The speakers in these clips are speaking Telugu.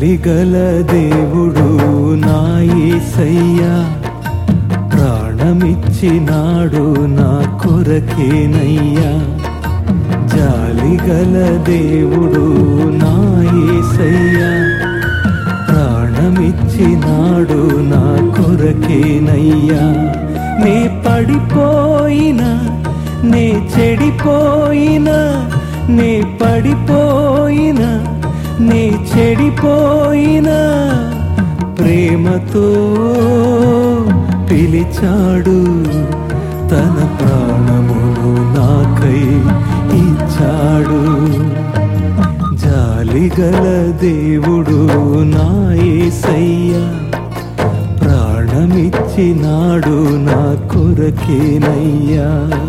జాలిగల దేవుడు నా యేసయ్యా ప్రాణమిచ్చినాడు నా కొరకేనయ్యా జాలిగల దేవుడు నా యేసయ్యా ప్రాణమిచ్చినాడు నా కొరకేనయ్యా నే పడిపోయినా నే చెడిపోయినా నే పడిపోయినా నే చెడిపోయినా ప్రేమతో పిలిచాడు తన ప్రాణమును నాకై ఇచ్చాడు జాలిగల దేవుడు నా యేసయ్యా ప్రాణమిచ్చినాడు నా కొరకేనయ్యా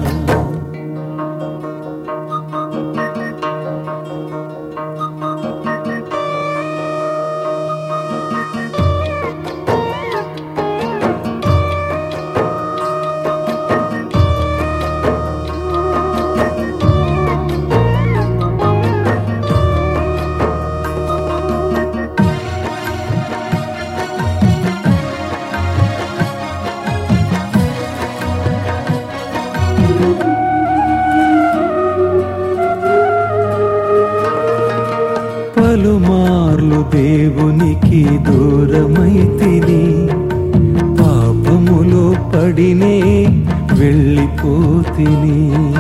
పలుమార్లు దేవునికి దూరమైతిని పాపములో పడినే వెళ్ళిపోతిని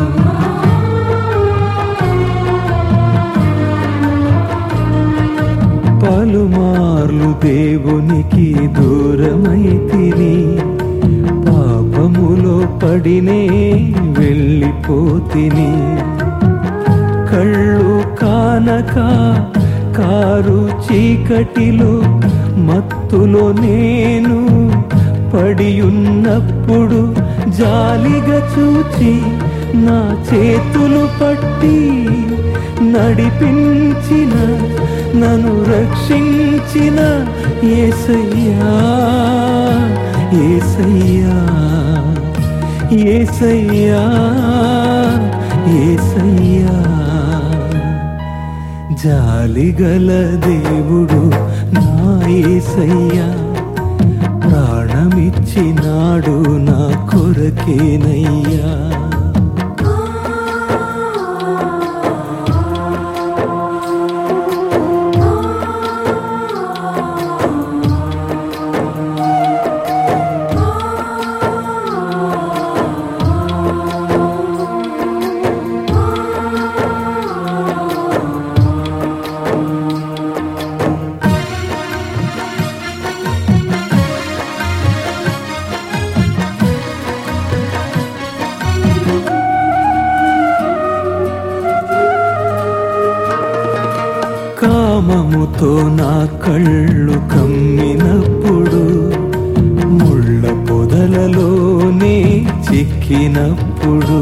పలుమార్లు దేవునికి దూరమైతిని పాపములో పడినే వెళ్ళిపోతిని కళ్ళు కానక కారు చీకటిలో మత్తులో నేను పడియున్నప్పుడు జాలిగా చూచి నా చేతులు పట్టి నడిపించిన నన్ను రక్షించిన ఏసయ్యా ఏసయ్యా ఏసయ్యా ఏసయ్యా జాలిగల దేవుడు నా ఏసయ్యా ప్రాణమిచ్చినాడు నా కొరకేనయ్యా కామముతో నా కళ్ళు కమ్మినప్పుడు ముళ్ళ పొదలలోనే చిక్కినప్పుడు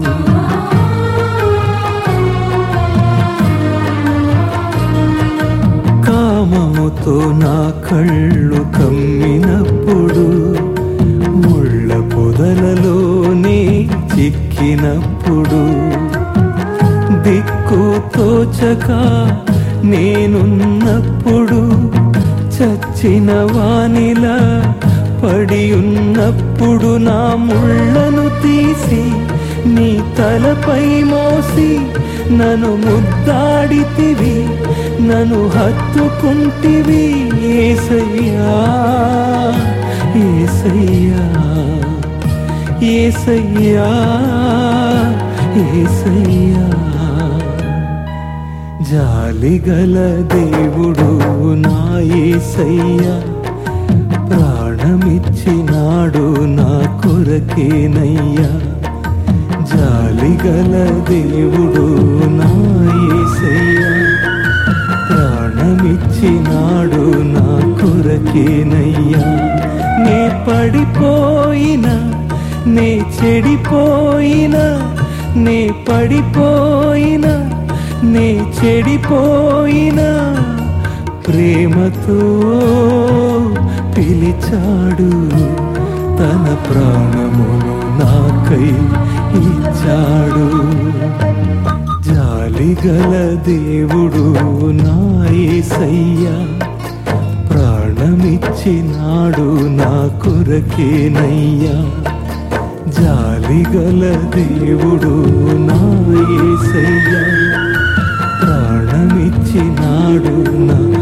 కామముతో నా కళ్ళు కమ్మినప్పుడు ముళ్ళ పొదలలోనే చిక్కినప్పుడు దిక్కు తోచక నేనున్నప్పుడు చచ్చిన వానిలా పడి ఉన్నప్పుడు నా ముళ్ళను తీసి నీ తలపై మోసి నన్ను ముద్దాడితివి నన్ను హత్తుకుంటివి ఏసయ్యా ఏసయ్యా ఏసయ్యా ఏసయ్యా జాలిగల దేవుడు నా ఏసయ్యా ప్రాణమిచ్చినాడు నా కొరకేనయ్యా జాలిగల దేవుడు నా ఏసయ్యా ప్రాణమిచ్చినాడు నా కొరకేనయ్యా నే పడిపోయినా నే చెడిపోయినా నే పడిపోయినా నే చెడిపోయినా ప్రేమతో పిలిచాడు తన ప్రాణమును నాకై ఇచ్చాడు జాలిగల దేవుడు నా యేసయ్యా ప్రాణమిచ్చినాడు నా కొరకేనయ్యా జాలిగల దేవుడు నా యేసయ్యా ప్రాణమిచ్చినాడు నా